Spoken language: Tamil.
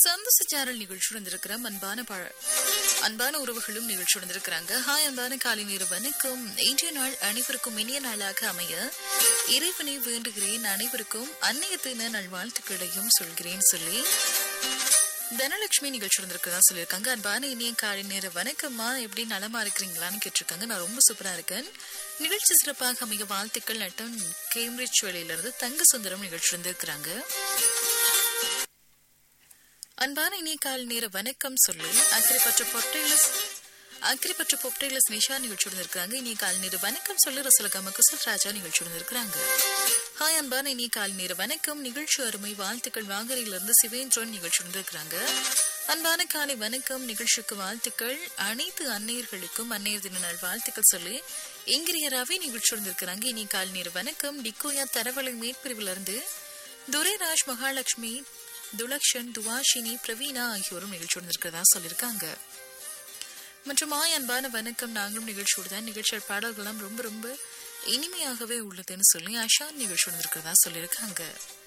சந்தோஷச்சாரல் நிகழ்ச்சி வந்திருக்கிற அன்பான பழ அன்பான உறவுகளும் நிகழ்ச்சி வந்திருக்கிறாங்க ஹாய் அன்பான காலை நேர வணக்கம் இன்றைய நாள் அனைவருக்கும் இனிய நாளாக அமைய இறைவனை வேண்டுகிறேன் அனைவருக்கும் அன்னைய தின நல்வாழ்த்துக்களையும் சொல்கிறேன் சொல்லி தனலட்சுமி நிகழ்ச்சி வந்திருக்கிறதா சொல்லியிருக்காங்க அன்பான இனிய காலை நேர வணக்கம்மா எப்படி நலமா இருக்கிறீங்களான்னு கேட்டிருக்காங்க நான் ரொம்ப சூப்பரா இருக்கேன் நிகழ்ச்சி சிறப்பாக அமைய வாழ்த்துக்கள் நட்டம் கேம்பிரிட்ஜ் வேலையிலிருந்து தங்க சுந்தரம் நிகழ்ச்சி வந்திருக்கிறாங்க அன்பான இனிய கால் நேர வணக்கம் சொல்லி அக்கறைப்பற்ற பொட்டைலஸ் அக்கறைப்பற்ற பொட்டைலஸ் நிஷா நிகழ்ச்சி இருக்காங்க இனிய கால் நேர வணக்கம் சொல்லி ரசலகாம குசல் ராஜா நிகழ்ச்சி இருக்காங்க ஹாய் அன்பான இனிய கால் நேர வணக்கம் நிகழ்ச்சி அருமை வாழ்த்துக்கள் வாங்கரையிலிருந்து சிவேந்திரன் நிகழ்ச்சி இருக்காங்க அன்பான காலை வணக்கம் நிகழ்ச்சிக்கு வாழ்த்துக்கள் அனைத்து அன்னையர்களுக்கும் அன்னையர் தின நாள் வாழ்த்துக்கள் சொல்லி இங்கிரிய ரவி நிகழ்ச்சி இருந்திருக்கிறாங்க இனி கால் நேர வணக்கம் டிக்கோயா தரவலை மேற்பிரிவிலிருந்து துரைராஜ் மகாலட்சுமி துலக்ஷன் துவாஷினி பிரவீனா ஆகியோரும் நிகழ்ச்சியோடு இருக்கிறதா சொல்லியிருக்காங்க மற்றும் ஆய் அன்பான வணக்கம் நாங்களும் நிகழ்ச்சியோடு தான் நிகழ்ச்சியல் பாடல்கள்லாம் ரொம்ப ரொம்ப இனிமையாகவே உள்ளதுன்னு சொல்லி அஷான் நிகழ்ச்சியோடு இருக்கிறதா சொல்லியிருக்காங்க